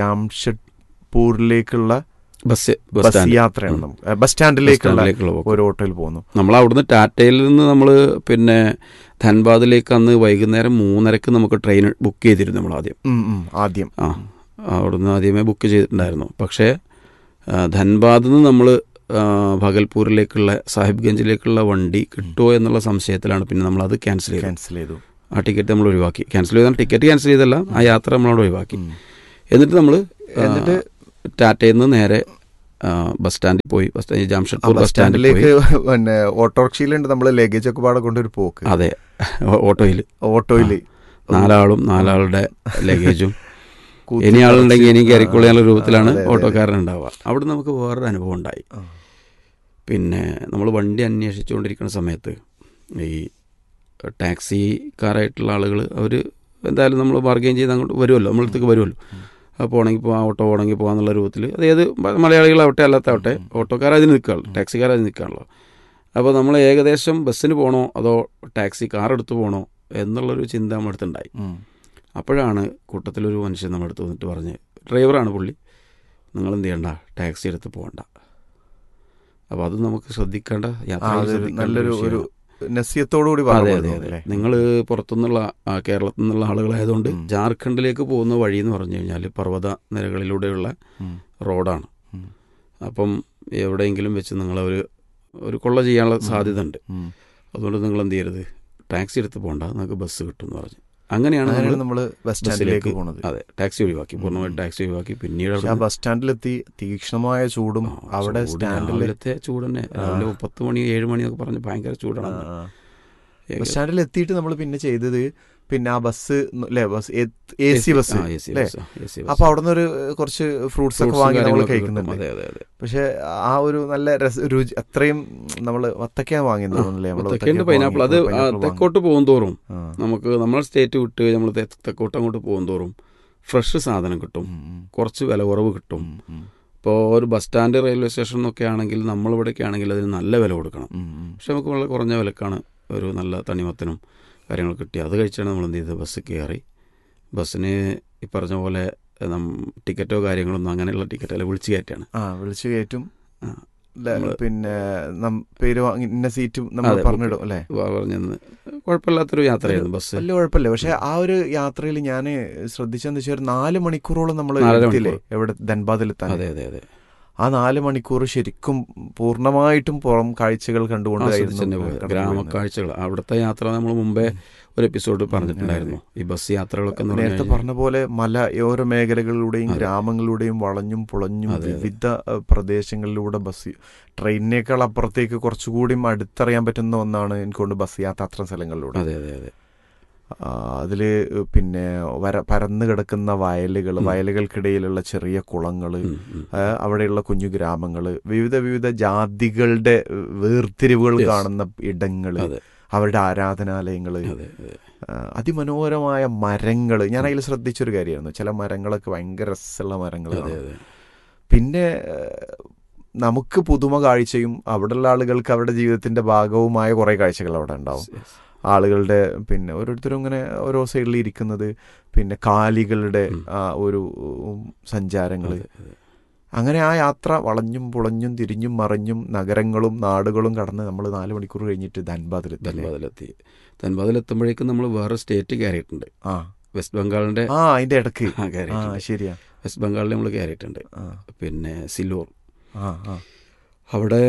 C: ജാംഷഡ്പൂരിലേക്കുള്ള
D: ബസ് ബസ്
C: ബസ്
D: സ്റ്റാൻഡ്
C: യാത്രയാണ്
D: ഉം.
C: നമുക്ക് ബസ് സ്റ്റാൻഡിലേക്കുള്ള
D: സ്റ്റാൻഡിലേക്കുള്ള പോക്ക്.
C: ഒരു ഓട്ടോയിൽ പോകുന്നു
D: നമ്മൾ അവിടുന്ന് ടാറ്റയിൽ നിന്ന് നമ്മൾ പിന്നെ ധൻബാദിലേക്ക് അന്ന് വൈകുന്നേരം മൂന്നരക്ക് നമുക്ക് ട്രെയിൻ ബുക്ക് ചെയ്തിരുന്നു നമ്മൾ ആദ്യം
C: ഉം, ഉം, ആദ്യം
D: ആ അവിടുന്ന് ആദ്യമേ ബുക്ക് ചെയ്തിട്ടുണ്ടായിരുന്നു പക്ഷേ ആ, ധൻബാദിൽ നിന്ന് നമ്മൾ ഭഗൽപൂരിലേക്കുള്ള സാഹിബ്ഗഞ്ചിലേക്കുള്ള വണ്ടി കിട്ടുമോ എന്നുള്ള സംശയത്തിലാണ് പിന്നെ നമ്മൾ അത് ക്യാൻസൽ ചെയ്തത്
C: ക്യാൻസൽ ചെയ്തു
D: ആ ടിക്കറ്റ് നമ്മൾ ഒഴിവാക്കി ക്യാൻസൽ ചെയ്താൽ ടിക്കറ്റ് ക്യാൻസൽ ചെയ്തല്ല ആ യാത്ര നമ്മളവിടെ ഒഴിവാക്കി
C: ഉം.
D: എന്നിട്ട് നമ്മൾ
C: എന്നിട്ട്
D: ടാറ്റയിൽ നിന്ന് നേരെ ആ, ബസ് സ്റ്റാൻഡിൽ പോയി ബസ് സ്റ്റാൻഡ്
C: ആ
D: ജാംഷഡ്പൂർ
C: ബസ്
D: ബസ് സ്റ്റാൻഡിൽ പോയി
C: സ്റ്റാൻഡിലേക്ക് പിന്നെ ഓട്ടോറിക്ഷയിലുണ്ട് നമ്മൾ ലഗേജ് ഒക്കെ പാടെ കൊണ്ടൊരു പോക്ക്
D: അതെ ഓട്ടോയിൽ
C: ഓട്ടോയിൽ
D: നാലാളും നാലാളുടെ ലഗേജും
C: കൂത്തി
D: ഇനി ആളുണ്ടെങ്കിൽ ഇനി
C: നിറച്ച്
D: കയറിക്കൊള്ളിയാനുള്ള രൂപത്തിലാണ്
C: അതെ, അതെ, അതെ.
D: ഓട്ടോക്കാരൻ ഉണ്ടാവുക അവിടെ നമുക്ക് വേറൊരു അനുഭവം ഉണ്ടായി
C: ആ.
D: പിന്നെ നമ്മൾ വണ്ടി അന്വേഷിച്ചുകൊണ്ടിരിക്കുന്ന സമയത്ത് ഈ ടാക്സിക്കാരായിട്ടുള്ള ആളുകൾ അവർ എന്തായാലും നമ്മൾ ബാർഗെയിൻ ചെയ്ത് അങ്ങോട്ട് വരുമല്ലോ നമ്മളടുത്തേക്ക് വരുമല്ലോ അപ്പോൾ പോകണമെങ്കിൽ പോകാം ഓട്ടോ പോകണമെങ്കിൽ പോകാന്നുള്ള രൂപത്തിൽ അതായത് മ- മലയാളികളാവട്ടെ അല്ലാത്താവട്ടെ ഓട്ടോക്കാരതിന് നിൽക്കുകയുള്ളൂ ടാക്സിക്കാരതിന് നിൽക്കുകയാണല്ലോ അപ്പോൾ നമ്മൾ ഏകദേശം ബസ്സിന് പോകണോ അതോ ടാക്സി കാർ എടുത്ത് പോകണോ എന്നുള്ളൊരു ചിന്ത നമ്മുടെ അടുത്തുണ്ടായി
C: ഉം.
D: അപ്പോഴാണ് കൂട്ടത്തിലൊരു മനുഷ്യൻ നമ്മുടെ അടുത്ത് വന്നിട്ട് പറഞ്ഞ് ഡ്രൈവറാണ് പുള്ളി നിങ്ങൾ എന്ത് ചെയ്യണ്ട ടാക്സി എടുത്ത് പോകണ്ട അപ്പോൾ അത് നമുക്ക് ശ്രദ്ധിക്കേണ്ട
C: ആ,
D: യാത്രയിൽ
C: അതൊരു
D: ശ്രദ്ധിക്കേണ്ട
C: നല്ലൊരു
D: ഒരു
C: ഒരു
D: വിഷയമാണ്.
C: നസ്യത്തോടു കൂടി
D: അതെ
C: പറഞ്ഞു
D: അതെ അതെ
C: അല്ലേ
D: നിങ്ങൾ പുറത്തുനിന്നുള്ള ആ, കേരളത്തിൽ നിന്നുള്ള ആളുകളായതുകൊണ്ട്
C: ഉം.
D: ജാർഖണ്ഡിലേക്ക് പോകുന്ന വഴി എന്ന് പറഞ്ഞു കഴിഞ്ഞാൽ പർവ്വത നിരകളിലൂടെയുള്ള
C: ഉം.
D: റോഡാണ്
C: ഉം.
D: അപ്പം എവിടെയെങ്കിലും വെച്ച് നിങ്ങൾ ഒരു ഒരു കൊള്ള ചെയ്യാനുള്ള
C: ഉം.
D: സാധ്യത ഉണ്ട്
C: ഉം.
D: അതുകൊണ്ട് നിങ്ങൾ എന്ത് ചെയ്യരുത് ടാക്സി എടുത്ത് പോകണ്ട നിങ്ങൾക്ക് ബസ് കിട്ടും എന്ന് പറഞ്ഞു അങ്ങനെയാണ്
C: അങ്ങനെയാണ്
D: നമ്മൾ
C: നമ്മൾ ബസ് സ്റ്റാൻഡിലേക്ക് പോണത്
D: അതെ ടാക്സി ഒഴിവാക്കി പൂർണ്ണമായിട്ട് ടാക്സി ഒഴിവാക്കി പിന്നീട്
C: പക്ഷെ ആ
D: അവിടുന്ന്
C: ബസ് സ്റ്റാൻഡിലെത്തി തീക്ഷ്ണമായ ചൂടും
D: ആ,
C: അവിടെ
D: ചൂട്
C: സ്റ്റാൻഡിൽ
D: രാവിലത്തെ ചൂട് തന്നെ രാവിലെ പത്ത് മണി ഏഴ് മണി എന്നൊക്കെ പറഞ്ഞ് ഭയങ്കര ചൂടാണ്
C: ബസ് സ്റ്റാൻഡിൽ എത്തിയിട്ട് നമ്മൾ പിന്നെ ചെയ്തത് പിന്നെ ആ ബസ് അല്ലേ ബസ് എ സി ബസ്
D: ആ, AC
C: അല്ലേ
D: ബസ്, ആ, AC ബസ്.
C: അപ്പൊ അവിടെ നിന്ന് ഒരു കുറച്ച് ഫ്രൂട്ട്സ് ഒക്കെ
D: Fruits
C: വാങ്ങി നമ്മൾ
D: കാര്യങ്ങളൊക്കെ
C: കഴിക്കുന്നുണ്ട്
D: കിട്ടും. അതെ അതെ അതെ
C: പക്ഷെ ആ ഒരു നല്ല രസ രുചി അത്രയും നമ്മൾ വത്തക്ക വാങ്ങി തോന്നുന്നില്ലേ നമ്മള്
D: തെക്കേണ്ട്
C: വത്തക്ക
D: പൈനാപ്പിൾ അത്
C: വാങ്ങി,
D: ആ,
C: pineapple വാങ്ങി.
D: തെക്കോട്ട് പോകും തോറും
C: ആ.
D: നമുക്ക് നമ്മളെ സ്റ്റേറ്റ് വിട്ട് നമ്മൾ തെക്കോട്ട് അങ്ങോട്ട് പോകും തോറും ഫ്രഷ് സാധനം കിട്ടും
C: ഉം, ഉം,
D: കുറച്ച് വില കുറവ് കിട്ടും
C: ഉം, ഉം,
D: ഇപ്പോൾ ഒരു ബസ് സ്റ്റാൻഡ് റെയിൽവേ സ്റ്റേഷൻ എന്നൊക്കെ ആണെങ്കിൽ നമ്മളിവിടെയൊക്കെ ആണെങ്കിൽ അതിന് നല്ല വില കൊടുക്കണം
C: ഉം, ഉം.
D: പക്ഷെ നമുക്ക് വളരെ കുറഞ്ഞ വിലക്കാണ് ഒരു നല്ല തണിമത്തനും കാര്യങ്ങൾ കിട്ടി അത് കഴിച്ചാണ് നമ്മൾ എന്ത് ചെയ്തത് ബസ് കയറി ബസ്സിന് ഈ പറഞ്ഞ പോലെ നം ടിക്കറ്റോ കാര്യങ്ങളൊന്നും അങ്ങനെയുള്ള ടിക്കറ്റ് അല്ല വിളിച്ച് കയറ്റാണ്
C: ആ വിളിച്ചു കയറ്റും
D: ആ.
C: ല-
D: നമ്മള്
C: പിന്നെ നം- പേര് വാങ്ങി ഇന്ന സീറ്റും നമ്മൾ
D: അതെ,
C: പറഞ്ഞിടും അല്ലേ
D: പറഞ്ഞെന്ന് കുഴപ്പമില്ലാത്തൊരു യാത്രയായിരുന്നു ബസ്
C: വലിയ കുഴപ്പമില്ല പക്ഷെ ആ ഒരു യാത്രയിൽ ഞാൻ ശ്രദ്ധിച്ചെന്ന് വെച്ചാൽ ഒരു നാല് മണിക്കൂറോളം നമ്മൾ
D: നാലര
C: എത്തിയില്ലേ
D: മണിക്കൂർ.
C: എവിടെ ധൻബാദിലെത്താൻ
D: അതെ അതെ അതെ
C: ആ നാല് മണിക്കൂർ ശരിക്കും പൂർണ്ണമായിട്ടും പുറം കാഴ്ചകൾ
D: ആസ്വദിച്ച് തന്നെ
C: കണ്ടുകൊണ്ടായിരുന്നു
D: പോയത്
C: കടന്നു
D: ഗ്രാമ
C: പോയിരുന്നത്.
D: കാഴ്ചകൾ അവിടുത്തെ യാത്ര നമ്മൾ മുമ്പേ ഒരു എപ്പിസോഡ് പറഞ്ഞിട്ടുണ്ടായിരുന്നു ഈ ബസ് യാത്രകളൊക്കെ എന്ന് പറഞ്ഞു
C: നേരത്തെ
D: കഴിഞ്ഞാൽ
C: പറഞ്ഞ പോലെ മല ഓരോ മേഖലകളിലൂടെയും
D: അതെ.
C: ഗ്രാമങ്ങളിലൂടെയും വളഞ്ഞും പുളഞ്ഞും
D: അതെ, അതെ.
C: വിവിധ അഹ്, പ്രദേശങ്ങളിലൂടെ ബസ് ട്രെയിനിനേക്കാൾ അപ്പുറത്തേക്ക് കുറച്ചുകൂടിയും അടുത്തറിയാൻ പറ്റുന്ന ഒന്നാണ് എനിക്കൊണ്ട് ബസ് യാത്ര അത്തരം സ്ഥലങ്ങളിലൂടെ
D: അതെ അതെ അതെ
C: ആ, അതില് പിന്നെ വര പരന്നു കിടക്കുന്ന വയലുകൾ
D: ഉം.
C: വയലുകൾക്കിടയിലുള്ള ചെറിയ കുളങ്ങൾ
D: ഉം, ഉം.
C: അവിടെയുള്ള കുഞ്ഞു ഗ്രാമങ്ങൾ വിവിധ വിവിധ ജാതികളുടെ വേർതിരിവുകൾ
D: Yes.
C: കാണുന്ന ഇടങ്ങൾ
D: അതെ
C: അവരുടെ ആരാധനാലയങ്ങൾ
D: അതെ അതെ
C: അതിമനോഹരമായ മരങ്ങൾ ഞാൻ അതിൽ ശ്രദ്ധിച്ചൊരു കാര്യമായിരുന്നു ചില മരങ്ങളൊക്കെ ഭയങ്കര രസമുള്ള
D: അതെ
C: മരങ്ങളാണ്
D: അതെ
C: പിന്നെ ഏഹ്, നമുക്ക് പുതുമ കാഴ്ചയും അവിടെയുള്ള ആളുകൾക്ക് അവരുടെ ജീവിതത്തിന്റെ ഭാഗവുമായ കുറേ കാഴ്ചകൾ അവിടെ ഉണ്ടാവും
D: Yes, yes.
C: ആളുകളുടെ പിന്നെ ഓരോരുത്തരും ഇങ്ങനെ ഓരോ സൈഡിൽ ഇരിക്കുന്നത് പിന്നെ കാലികളുടെ
D: ഉം.
C: ആ ഒരു ഉം, സഞ്ചാരങ്ങൾ
D: അതെ, അതെ.
C: അങ്ങനെ ആ യാത്ര വളഞ്ഞും പുളഞ്ഞും തിരിഞ്ഞും മറിഞ്ഞും നഗരങ്ങളും നാടുകളും കടന്ന് നമ്മൾ നാല് മണിക്കൂർ കഴിഞ്ഞിട്ട് ധൻബാദിലെത്തി
D: ധൻബാദിലെത്തി ധൻബാദിലെത്തുമ്പോഴേക്കും നമ്മൾ വേറെ സ്റ്റേറ്റ് കയറിയിട്ടുണ്ട്
C: ആ
D: വെസ്റ്റ് ബംഗാളിന്റെ
C: ആ അതിന്റെ ഇടക്ക്
D: ആ,
C: ആ
D: കയറിയിട്ടുണ്ട്
C: ശരിയാ
D: വെസ്റ്റ് ബംഗാളിൽ നമ്മൾ കയറിയിട്ടുണ്ട്
C: ആ
D: പിന്നെ സിലൂർ
C: ആ ആ
D: അവിടെ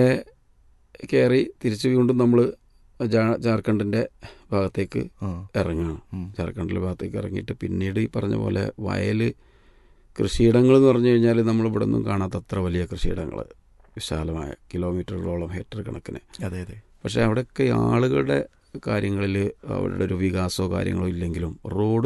D: കയറി തിരിച്ച് വീണ്ടും നമ്മൾ ജാർഖണ്ഡിന്റെ ഭാഗത്തേക്ക്
C: ആ
D: ഇറങ്ങുകയാണ്
C: ഉം.
D: ജാർഖണ്ഡിലെ ഭാഗത്തേക്ക് ഇറങ്ങിയിട്ട് പിന്നീട് ഈ പറഞ്ഞ പോലെ വയൽ കൃഷിയിടങ്ങൾ എന്ന് പറഞ്ഞു കഴിഞ്ഞാൽ നമ്മൾ ഇവിടെ ഒന്നും കാണാത്ത അത്ര വലിയ കൃഷിയിടങ്ങൾ വിശാലമായ കിലോമീറ്ററുകളോളം ഹെക്ടർ കണക്കിന്
C: അതെ അതെ
D: പക്ഷേ അവിടെയൊക്കെ ഈ ആളുകളുടെ കാര്യങ്ങളിൽ അവരുടെ ഒരു വികാസമോ കാര്യങ്ങളോ ഇല്ലെങ്കിലും റോഡ്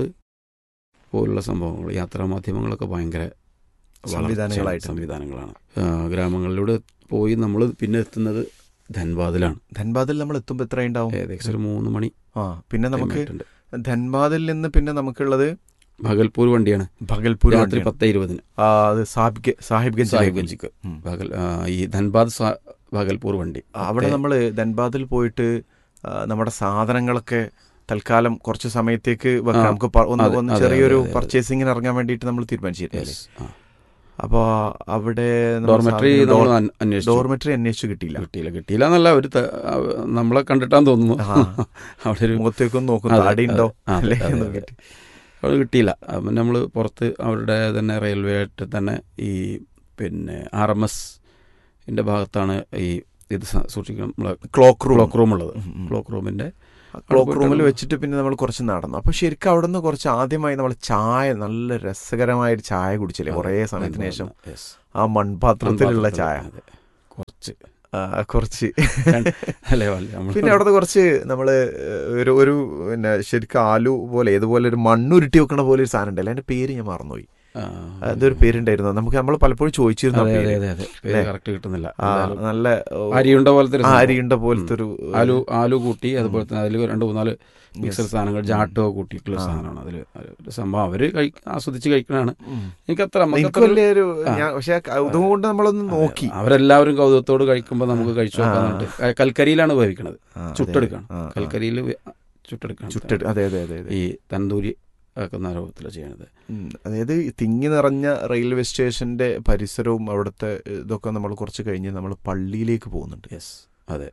D: പോലുള്ള സംഭവങ്ങൾ യാത്രാ മാധ്യമങ്ങളൊക്കെ ഭയങ്കര വളർച്ചയാണ്,
C: സംവിധാനങ്ങളായിട്ടുണ്ട്.
D: സംവിധാനങ്ങളാണ് ആ, ഗ്രാമങ്ങളിലൂടെ പോയി നമ്മൾ പിന്നെ എത്തുന്നത് ധൻബാദിലാണ്
C: ധൻബാദിൽ നമ്മൾ എത്തുമ്പോൾ എത്ര ഉണ്ടാവും
D: ഏകദേശം ഒരു മൂന്ന് മണി
C: ആ പിന്നെ നമുക്ക്
D: ടൈമായിട്ടുണ്ട്.
C: ധൻബാദിൽ നിന്ന് പിന്നെ നമുക്കുള്ളത്
D: ഭഗൽപൂർ വണ്ടിയാണ്
C: ഭഗൽപൂർ
D: രാത്രി
C: വണ്ടിയാണ്.
D: പത്ത് ഇരുപതിന്
C: ആ, അത് സാഹിബ് സാഹിബ്ഗഞ്ച്
D: സാഹിബ്ഗഞ്ചിക്ക്
C: ഉം.
D: ഭഗൽ ആ, ഈ ധൻബാദ് സാ- ഭഗൽപൂർ വണ്ടി
C: അവിടെ
D: പത്തേ-
C: നമ്മൾ ധൻബാദിൽ പോയിട്ട് ആ, നമ്മുടെ സാധനങ്ങളൊക്കെ തൽക്കാലം കുറച്ച് സമയത്തേക്ക് വെക്കാം
D: ആ,
C: നമുക്ക് പ- ഒന്ന്
D: അതെ,
C: ഒന്ന്
D: അതെ,
C: ചെറിയൊരു
D: അതെ, അതെ.
C: പർച്ചേസിങ്ങിന് ഇറങ്ങാൻ വേണ്ടിയിട്ട് നമ്മൾ തീരുമാനിച്ചിരുന്നില്ലേ
D: Yes. ആ.
C: അപ്പോൾ അവിടെ
D: ഡോർമെട്രി നമ്മൾ അന്- അന്വേഷിച്ചു
C: ഡോർമെട്രി അന്വേഷിച്ചു കിട്ടിയില്ല
D: കിട്ടിയില്ല കിട്ടിയില്ല എന്നല്ല ഒരു നമ്മളെ കണ്ടിട്ടാന്ന് തോന്നുന്നു
C: ആ.
D: അവിടെ ഒരു
C: മുഖത്തേക്കൊന്ന് നോക്കും
D: അതെ,
C: താടി ഉണ്ടോ
D: അതെ, അതെ,
C: അല്ലേ
D: അതെ,
C: എന്ന്
D: അതെ.
C: നോക്കിയിട്ട്.
D: അത് കിട്ടിയില്ല അപ്പം നമ്മൾ പുറത്ത് അവരുടെ തന്നെ റെയിൽവേ ആയിട്ട് തന്നെ ഈ പിന്നെ ആർ എം എസിന്റെ ഭാഗത്താണ് ഈ ഇത് സ- സൂക്ഷിക്കണം നമ്മളെ
C: ക്ലോക്ക് റൂം
D: ക്ലോക്ക് റൂം ഉള്ളത്
C: ഉം, ഉം.
D: ക്ലോക്ക് റൂമിന്റെ
C: ക്ലോക്ക്
D: അവിടെ
C: റൂമിൽ
D: പോയിട്ട്
C: വെച്ചിട്ട് പിന്നെ നമ്മൾ കുറച്ച് നടന്നു അപ്പൊ ശരിക്കും അവിടെ നിന്ന് കുറച്ച് ആദ്യമായി നമ്മൾ ചായ നല്ല രസകരമായ ഒരു ചായ കുടിച്ചില്ലേ കുറേ സമയത്തിന് ശേഷം
D: Yes.
C: ആ മൺപാത്രത്തിലുള്ള ചായ
D: അതെ. കുറച്ച്
C: ആ, കുറച്ച്
D: അല്ലേ വല്ല നമ്മള്
C: പിന്നെ അവിടുന്ന് കുറച്ച് നമ്മള് ഒരു ഒരു പിന്നെ ശരിക്കും ആലു പോലെ ഇതുപോലെ ഒരു മണ്ണുരുട്ടി വെക്കണ പോലെ ഒരു സാധനം ഉണ്ടല്ലോ അതിന്റെ പേര് ഞാൻ മറന്നുപോയി
D: ആ,
C: അതൊരു പേരുണ്ടായിരുന്നു നമുക്ക് നമ്മൾ പലപ്പോഴും ചോദിച്ചിരുന്നു ആ
D: അതെ അതെ
C: പേര്.
D: അതെ അതെ പേര്
C: അല്ലേ?
D: കറക്റ്റ് കിട്ടുന്നില്ല
C: ആ
D: എന്തായാലും
C: നല്ല
D: അരിയുണ്ട പോലത്തെ ഒരു
C: ആ,
D: സംഭവം.
C: അരിയുണ്ട പോലത്തെ ഒരു
D: ആലു ആലു കൂട്ടി അതുപോലെ തന്നെ അതിൽ രണ്ട് മൂന്നാല് മിക്സർ
C: Yes.
D: സാധനങ്ങൾ ജാട്ടോ കൂട്ടിയിട്ടുള്ള ഒരു
C: ആ.
D: സാധനമാണ് അതിൽ ഒരു സംഭവം അവര് കഴി ആസ്വദിച്ച് കഴിക്കണതാണ്
C: ഉം.
D: എനിക്കത്ര
C: എനിക്ക്
D: നമുക്കത്ര ഒരു-
C: വലിയൊരു
D: ആ.
C: ഞാൻ പക്ഷെ ഇതുകൊണ്ട് നമ്മളൊന്ന് നോക്കി
D: അവരെല്ലാവരും കൗതുകത്തോട് കഴിക്കുമ്പോൾ നമുക്ക് കഴിച്ചു
C: ആ.
D: നോക്കാന്നുണ്ട് ക- കൽക്കരിയിലാണ് ഉപയോഗിക്കുന്നത്
C: ആ, അതെ,
D: ചുട്ടെടുക്കണം
C: ആ, ആ.
D: കൽക്കരിയിൽ ചുട്ടെടുക്കണം
C: ചുട്ടെടു അതെ അതെ അതെ അതെ
D: ഈ തന്തൂരി ആക്കുന്ന രൂപത്തിലാണ് ചെയ്യണത്
C: ഉം. അതായത് തിങ്ങി നിറഞ്ഞ റെയിൽവേ സ്റ്റേഷന്റെ പരിസരവും അവിടുത്തെ ഇതൊക്കെ നമ്മൾ കുറച്ച് കഴിഞ്ഞ് നമ്മൾ പള്ളിയിലേക്ക് പോകുന്നുണ്ട്
D: യെസ് അതെ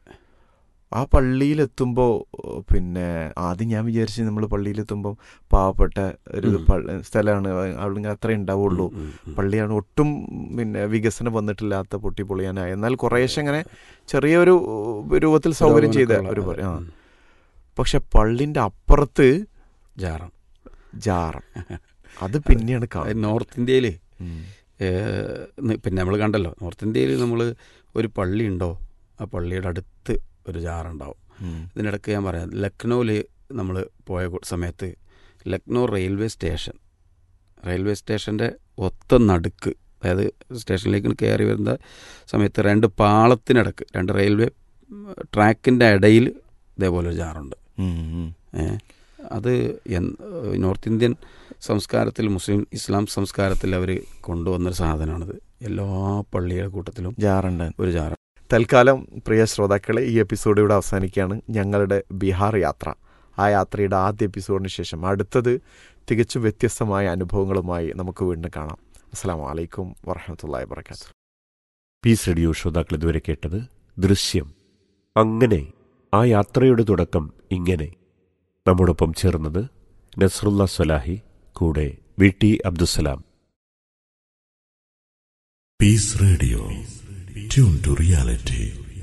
C: ആ പള്ളിയിലെത്തുമ്പോൾ പിന്നെ ആദ്യം ഞാൻ വിചാരിച്ചു നമ്മൾ പള്ളിയിലെത്തുമ്പോൾ പാവപ്പെട്ട ഒരു
D: ഉം.
C: പള്ളി- സ്ഥലമാണ് അവിടെ അത്രേ ഉണ്ടാവുള്ളൂ
D: ഉം, ഉം, ഉം.
C: പള്ളിയാണ് ഒട്ടും പിന്നെ വികസനം വന്നിട്ടില്ലാത്ത പൊട്ടി പൊളിയാനായ എന്നാൽ കുറേശ്ശെ അങ്ങനെ ചെറിയൊരു രൂപത്തിൽ സൗകര്യം ചെയ്ത
D: പുരോഗമനമൊക്കെ
C: ഒരു
D: ഉള്ള,
C: പള്ളി. ആ
D: ഉം.
C: പക്ഷെ പള്ളിന്റെ അപ്പുറത്ത്
D: ജാറം
C: ജാറം അത് പിന്നെയാണ്
D: അത്
C: കാണുന്നത്
D: നോർത്ത് ഇന്ത്യയിൽ
C: ഉം.
D: പിന്നെ നമ്മൾ കണ്ടല്ലോ നോർത്ത് ഇന്ത്യയിൽ നമ്മൾ ഒരു പള്ളി ഉണ്ടോ ആ പള്ളിയുടെ അടുത്ത് ഒരു ജാറുണ്ടാവും
C: ഉം.
D: ഇതിനിടയ്ക്ക് ഞാൻ പറയാം ലക്നൗവിൽ നമ്മൾ പോയ കു- സമയത്ത് ലക്നൗ റെയിൽവേ സ്റ്റേഷൻ റെയിൽവേ സ്റ്റേഷൻ്റെ ഒത്ത നടുക്ക് അതായത് സ്റ്റേഷനിലേക്ക് കയറി വരുന്ന സമയത്ത് രണ്ട് പാളത്തിനിടക്ക് രണ്ട് റെയിൽവേ ട്രാക്കിൻ്റെ ഇടയിൽ ഇതേപോലെ ഒരു ജാറുണ്ട്
C: ഉം, ഉം.
D: ഏ അത് എൻ- നോർത്ത് ഇന്ത്യൻ സംസ്കാരത്തിൽ മുസ്ലിം ഇസ്ലാം സംസ്കാരത്തിൽ അവർ കൊണ്ടുവന്നൊരു സാധനമാണിത് എല്ലാ പള്ളിയുടെ കൂട്ടത്തിലും
C: ജാറുണ്ട്
D: ഒരു ജാറ
C: തൽക്കാലം പ്രിയ ശ്രോതാക്കളെ ഈ എപ്പിസോഡ് ഇവിടെ അവസാനിക്കുകയാണ് ഞങ്ങളുടെ ബീഹാർ യാത്ര ആ യാത്രയുടെ ആദ്യ എപ്പിസോഡിന് ശേഷം അടുത്തത് തികച്ചും വ്യത്യസ്തമായ അനുഭവങ്ങളുമായി നമുക്ക് വീണ്ടും കാണാം അസ്സാം വലൈക്കും വറഹമത്തല്ലാ വാത്തു
A: പീസ് റേഡിയോ ശ്രോതാക്കൾ ഇതുവരെ കേട്ടത് ദൃശ്യം അങ്ങനെ ആ യാത്രയുടെ തുടക്കം ഇങ്ങനെ നമ്മോടൊപ്പം ചേർന്നത് നസ്രുല്ല സ്വലാഹി കൂടെ V T Abdussalam
E: Peace Radio. Tune to reality.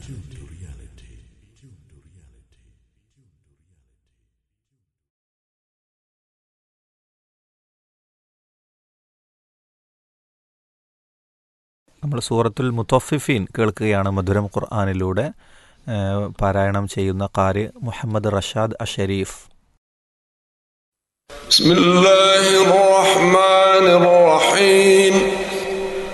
F: നമ്മൾ സൂറത്തുൽ മുത്തഫിഫീൻ കേൾക്കുകയാണ് മധുരം ഖുർആാനിലൂടെ ഏഹ്, പാരായണം ചെയ്യുന്ന കാര് മുഹമ്മദ് റഷാദ് അഷരീഫ്
G: بسم الله الرحمن الرحيم